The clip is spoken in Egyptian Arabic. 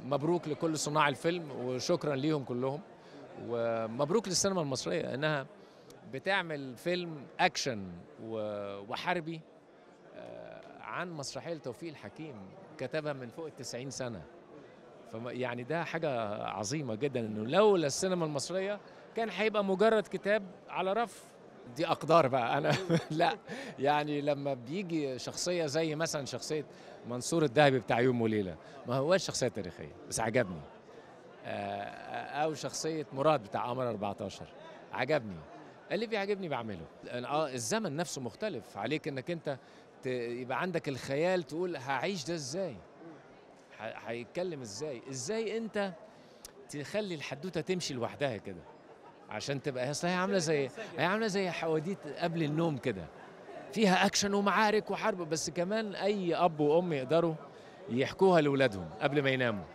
مبروك لكل صناع الفيلم وشكرا ليهم كلهم ومبروك للسينما المصريه انها بتعمل فيلم اكشن و- وحربي آه، عن مسرحيه لتوفيق الحكيم كتبها من فوق ال 90 سنه فما يعني ده حاجه عظيمه جدا انه لولا السينما المصريه كان هيبقى مجرد كتاب على رف دي اقدار بقى انا لا يعني لما بيجي شخصيه زي مثلا شخصيه منصور الذهبي بتاع يوم وليله ما هواش شخصيه تاريخيه بس عجبني آه، او شخصيه مراد بتاع قمر 14 عجبني اللي بيعجبني بعمله لأن اه الزمن نفسه مختلف عليك انك انت ت- يبقى عندك الخيال تقول هعيش ده ازاي ه- هيتكلم ازاي ازاي انت تخلي الحدوته تمشي لوحدها كده عشان تبقى اصل هي عامله زي هي عامله زي حواديت قبل النوم كده فيها اكشن ومعارك وحرب بس كمان اي اب وام يقدروا يحكوها لاولادهم قبل ما يناموا